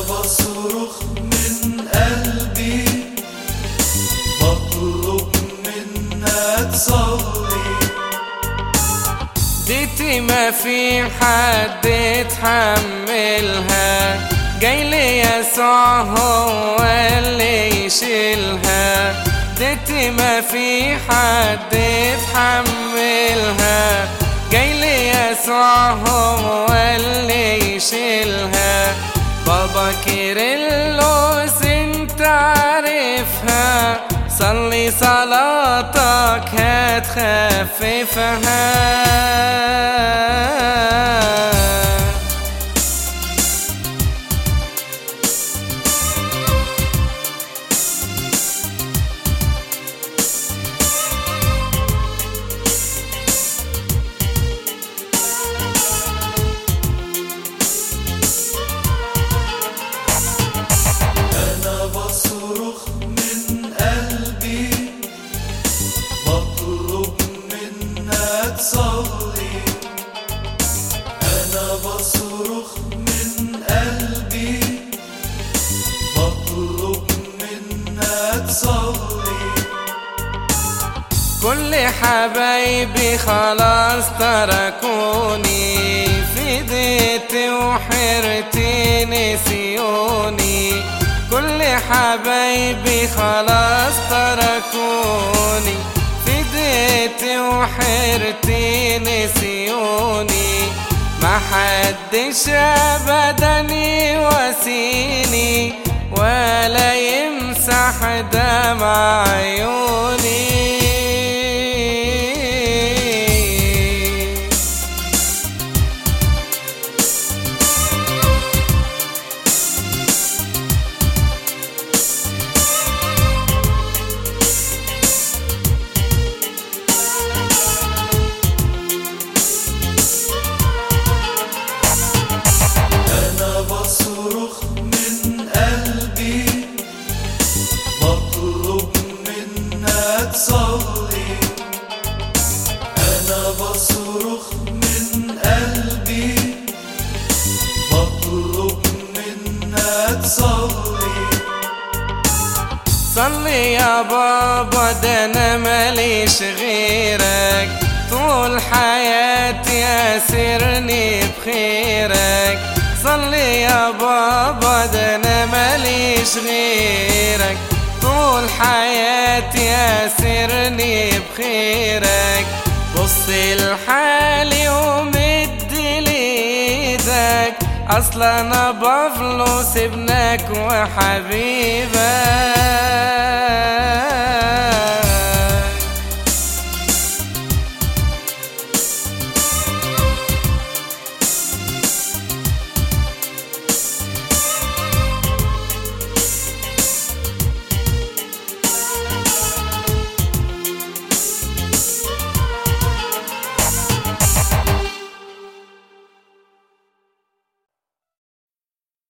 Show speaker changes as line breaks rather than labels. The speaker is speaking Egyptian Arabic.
بصرخ من قلبي بطلب منك صلي
ديتي ما في حد يتحملها جاي لي يسوع هو اللي يشيلها ديتي ما في حد يتحملها جاي لي يسوع هو اللي يشيلها بابا كيرلس انت عارفها صلي صلاتك هتخففها
أنا بصرخ من قلبي بطلب منك صلي أنا بصرخ من قلبي بطلب منك صلي
كل حبايبي خلاص تركوني فديت وحرتي نسيوني كل حبايبي خلاص تركوني فديت وحرتي نسيوني ما حدش ابدا يواسيني ولا يمسح دمع عيوني
أنا بصرخ من قلبي بطلب منك صلي أنا بصرخ من قلبي بطلب منك صلي
صلي يا بابا ده انا ماليش غيرك طول حياتي اسرني بخيرك صلي يا بابا ده انا ماليش غيرك طول حياتي اسرني بخيرك بص لحالي ومد ليدك اصلا انا بفلوس ابنك وحبيبك